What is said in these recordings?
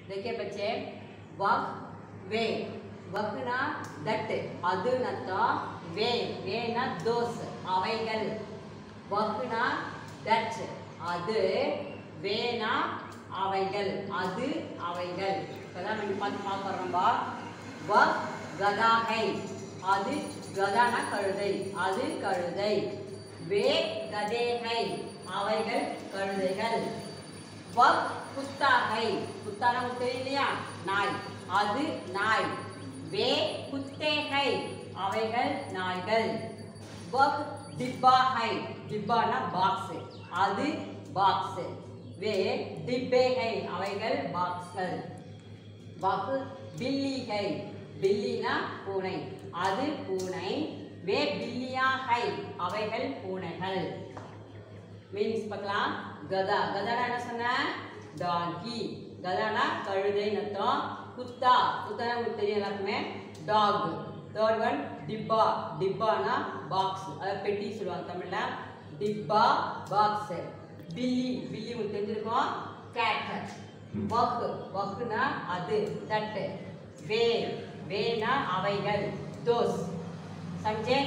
देखिए बच्चे वह वे வகுனா தட் அதுன்னு அர்த்தம் வே வேனா தோஸ் அவைகள் வகுனா தட் அது வேனா அவைகள் அது அவைகள் இப்போதான் நம்ம பார்த்து பார்க்குறோம்பா வ கதாகை அது கதானா கழுதை அது கழுதை வே கதேகை அவைகள் கழுதைகள் வக் குத்தாகை குத்தானா உங்களுக்கு தெரியும் இல்லையா நாய் அது நாய் வே குத்தேகை அவைகள் நாய்கள் வக் டிப்பாகை டிப்பானா பாக்ஸ் அது பாக்ஸ் வே டிப்பேகை அவைகள் பாக்ஸ்கள் வகு பில்லிகை பில்லினா பூனை அது பூனை வே பில்லியாகை அவைகள் பூனைகள் மீன்ஸ் பார்க்கலாம் கதா கதானா என்ன சொன்ன டாங்கி கதானா கழுதைன்னு அர்த்தம் குத்தா குத்தானா உங்களுக்கு தெரியும் எல்லாருக்குமே டாக் தேர்ட் ஒன் டிப்பா டிப்பானா பாக்ஸ் அதாவது பெட்டி சொல்லுவாங்க தமிழ்ல டிப்பா பாக்ஸ் பில்லி பில்லி உங்களுக்கு தெரிஞ்சிருக்கும் கேட் வக்கு வக்குனா அது தட்டு வே வேனா அவைகள் தோஸ் समझे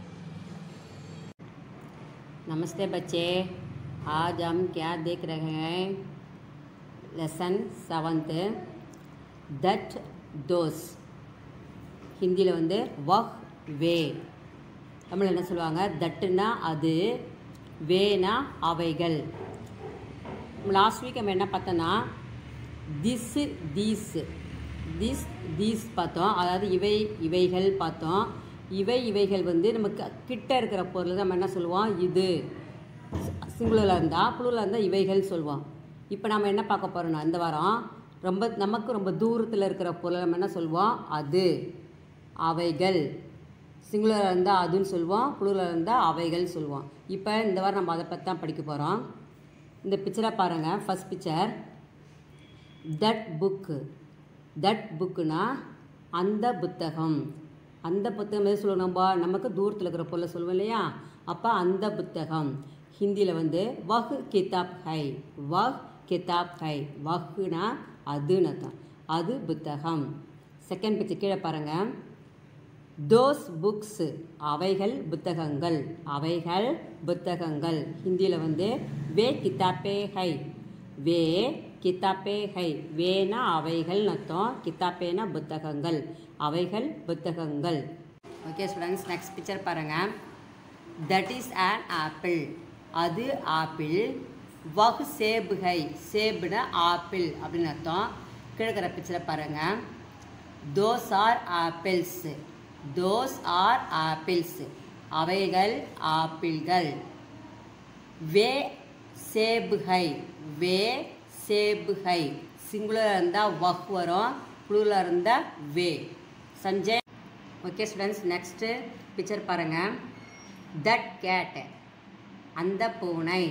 नमस्ते बच्चे आज हम क्या देख रहे हैं लेसन सेवन्थ दट दोस ஹிந்தியில் வந்து வஹ் வே தமிழில் என்ன சொல்லுவாங்க தட்டுனா அது வேனா அவைகள் லாஸ்ட் வீக் நம்ம என்ன பார்த்தோன்னா திஸ் தீஸ் திஸ் தீஸ் பார்த்தோம் அதாவது இவை இவைகள் பார்த்தோம் இவை இவைகள் வந்து நமக்கு கிட்ட இருக்கிற பொருள் நம்ம என்ன சொல்லுவோம் இது சிங்குலரில் இருந்தால் புழுவில் இருந்தால் இவைகள் சொல்லுவோம் இப்போ நம்ம என்ன பார்க்க போகிறோம்னா இந்த வாரம் ரொம்ப நமக்கு ரொம்ப தூரத்தில் இருக்கிற பொருள் நம்ம என்ன சொல்லுவோம் அது அவைகள் சிங்குலரில் இருந்தால் அதுன்னு சொல்லுவோம் புழுவில் இருந்தால் அவைகள் சொல்லுவோம் இப்போ இந்த வாரம் நம்ம அதை பற்றி தான் படிக்க போகிறோம் இந்த பிக்சரை பாருங்கள் first picture that book that புக்குனா அந்த புத்தகம் அந்த புத்தகம் எது சொல்லுவோம் நம்ம நமக்கு தூரத்தில் இருக்கிற பொருளை சொல்லுவோம் இல்லையா அப்போ அந்த புத்தகம் ஹிந்தியில் வந்து வஹ் கிதாப் ஹை வஹ் கிதாப் ஹை வஹ்னா அதுன்னு அர்த்தம் அது புத்தகம் செகண்ட் பிக்சர் கீழே பாருங்கள் தோஸ் புக்ஸ் அவைகள் புத்தகங்கள் அவைகள் புத்தகங்கள் ஹிந்தியில் வந்து வே கிதாப்பே ஹை வே கித்தாப்பே ஹை வேனா அவைகள் அர்த்தம் கித்தாப்பேனா புத்தகங்கள் அவைகள் புத்தகங்கள் ஓகே ஸ்டூடெண்ட்ஸ் நெக்ஸ்ட் பிக்சர் பாருங்கள் தட் இஸ் an ஆப்பிள் அது ஆப்பிள் வஹ் சேபு ஹை சேபுனா ஆப்பிள் அப்படின்னு அர்த்தம் கிழக்கிற பிக்சரை பாருங்கள் those are apples those are apples அவைகள் ஆப்பிள்கள் வே சேபுகை வே சேபுகை சிங்குலர் இருந்தால் வஹ் வரும் ப்ளூரில் இருந்தால் வே Sanjay okay students next picture பாருங்கள் தட் கேட் அந்த பூனை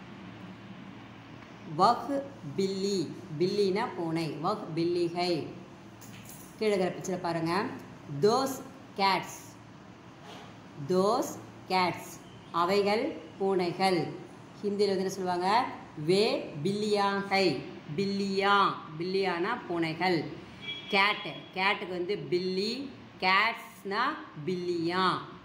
வஹ் பில்லி பில்லினா பூனை வஹ் பில்லிகை கீழே இருக்கிற பிக்சரை பாருங்கள் தோஸ் கேட்ஸ் தோஸ் கேட்ஸ் அவைகள் பூனைகள் ஹிந்தியில் வந்து என்ன சொல்லுவாங்க வே பில்லியாங்கை பில்லியா பில்லியானா பூனைகள் கேட்டு கேட்டுக்கு வந்து பில்லி கேட்ஸ்னா பில்லியா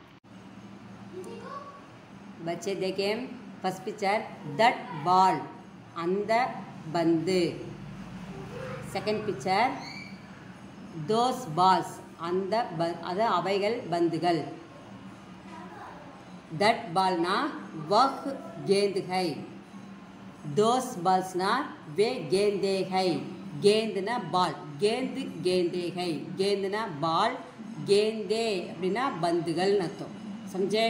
बच्चे देखें फर्स्ट पिक्चर दट बॉल அந்த பந்து செகண்ட் பிக்சர் தோஸ் பால்ஸ் அந்த ப அது அவைகள் பந்துகள் தட் பால்னா வஹ் கேந்துகை தோஸ் பால்ஸ்னா வே கேந்தேகை கேந்துனா பால் கேந்து கேந்தேகை கேந்துனா பால் கேந்தே அப்படின்னா பந்துகள்னு அர்த்தம் சம்ஜே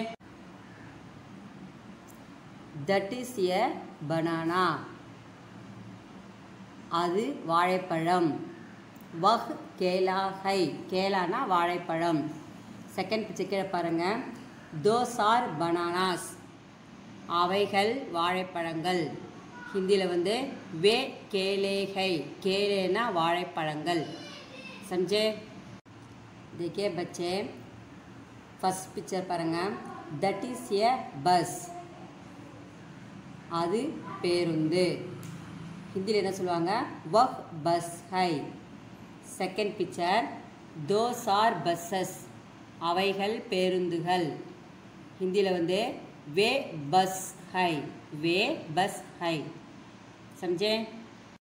தட் இஸ் எ பனானா அது வாழைப்பழம் வஹ் கேலாஹை கேலானா வாழைப்பழம் செகண்ட் பிக்சர் கீழே பாருங்கள் தோஸ் ஆர் பனானாஸ் அவைகள் வாழைப்பழங்கள் ஹிந்தியில் வந்து வே கேலேகை கேலேனா வாழைப்பழங்கள் சஞ்சே देखिए बच्चे फर्स्ट पिक्चर பாருங்கள் தட் இஸ் எ பஸ் அது பேருந்து ஹிந்தியில் என்ன சொல்லுவாங்க வஹ் பஸ் ஹை second picture those are buses அவைகள் பேருந்துகள் ஹிந்தியில் வந்து வே பஸ் ஹை வே பஸ் ஹை समझे